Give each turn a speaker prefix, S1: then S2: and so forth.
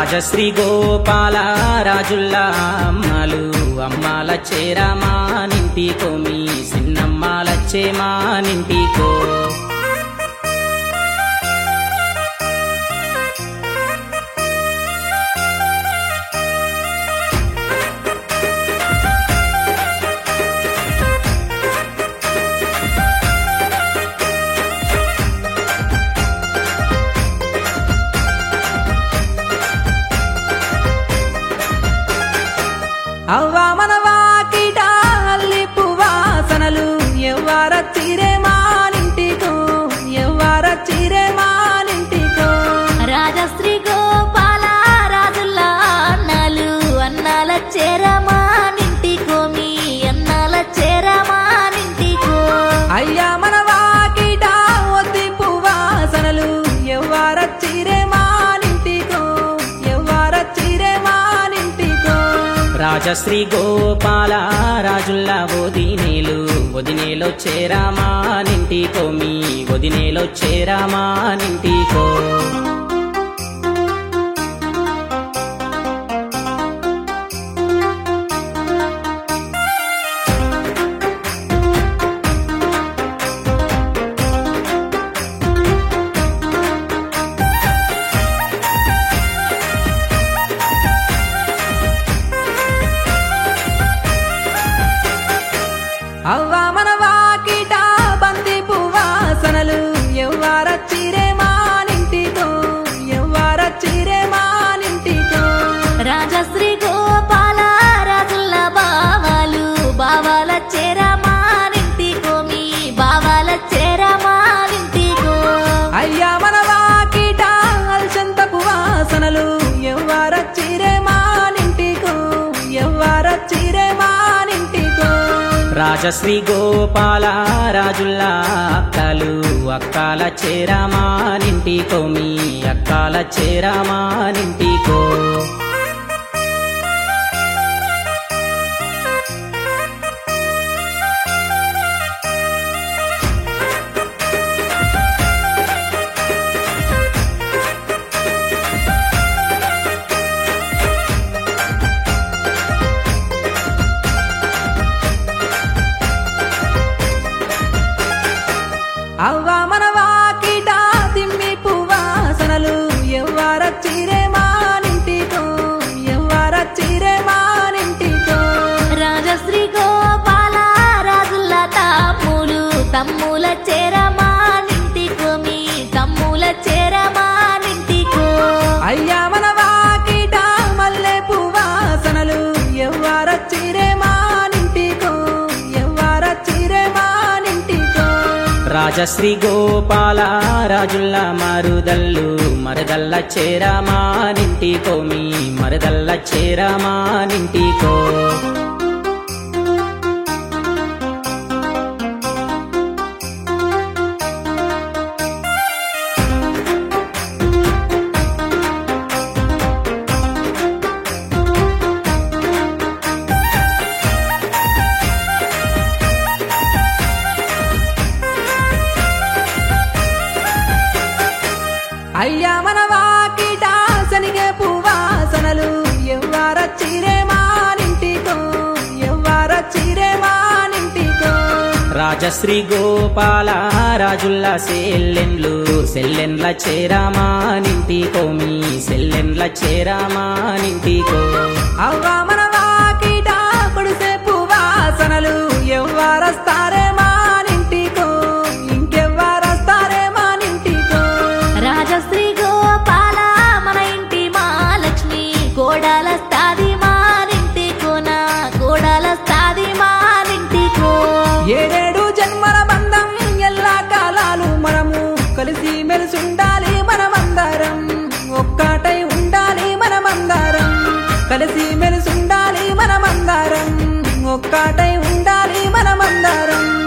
S1: రాజశ్రీ గోపాల రాజుల్లా అమ్మలు అమ్మాల చేరామా నింటికో మీ సిన్నమ్మాలచ్చే మా నింటికో
S2: అవ్వా మన వాకిట అల్లి పువ్వాసనలు ఎవ్వర చిరే మానింటికో ఎవ్వర చిరే మానింటికో
S3: రాజశ్రీ గోపాల రాజుల అన్నాలు అన్నాల చేరమా నింటికో మీ అన్నాల చేరమా నింటికో
S2: అయ్యా మన వాకిట ఒత్తి పువ్వాసనలు ఎవ్వర చిరే మానింటికో ఎవ్వర చిరే మానింటికో
S1: రాజశ్రీ గోపాల రాజుల్లా వదినేలు వదినేలో చేరామా నింటికో మీ వదినేలో చేరామా నింటికో
S2: అవ్వా మన వాకిట బంతి పువ్వాసనలు ఎవ్వర చిరే మానింటికో ఎవ్వర చిరే మానింటికో
S3: రాజశ్రీ గోపాల రాజుల బావాలు బావాల చేరమా నింటికో మీ బావాల చేరమా నింటికో
S2: అయ్యా మన వాకిట అల్చంతపు వాసనలు ఎవ్వర చిరే మానింటికో ఎవ్వర చిరే మానింటికో
S1: రాజశ్రీ గోపాల రాజుల్లా అక్కలు అక్కాల చేరామా నింటికో మీ అక్కాల చేరామా నింటికో
S2: అవ్వా మన వాకిట తిమ్మి పువ్వాసనలు ఎవ్వర చిరే మానింటికో ఎవ్వర చిరే మానింటికో
S3: రాజశ్రీ గోపాల రాజుల తమ్ములు తమ్ముల చేరమా నింటికో మీ తమ్ముల చేరమా నింటికో
S2: అయ్యా మన వాకిట మల్లె పువ్వాసనలు ఎవ్వర చిరే మానింటికో ఎవ్వర చిరే మానింటికో
S1: రాజశ్రీ గోపాల రాజుల్లా మరుదల్లు మరదల్ల చేరామా నింటికో మీ మరదల్ల చేరామా నింటికో
S2: అయ్యా మన వాకిట శనిగే పువ్వాసనలు ఎవ్వర చిరే మానింటికో ఎవ్వర చిరే మానింటికో
S1: రాజశ్రీ గోపాల రాజుల్లా సెల్లెన్లు సెల్లెన్ల చేరామా నింటికో మీ సెల్లెన్ల చేరామా నింటికో
S2: అవ్వా మన వాకిట పొడిసే పువ్వాసనలు ఎవ్వరస్తారే మానింటికో ఇంకెవ్వరస్తారే మానింటికో
S3: రాజశ్రీ గోపాల మన ఇంటి మహాలక్ష్మి కోడాల స్తాది మారింటికోన కోడాల స్తాది మారింటికో
S2: ఏడేడు జన్మల బంధం ఎల్లా కాలాలు మనము కలిసి మెలిసుండాలి మనమందరం ఒక్కటై ఉండాలి మనమందరం కలిసి మెలిసుండాలి మనమందరం ఒక్కటై ఉండాలి మనమందరం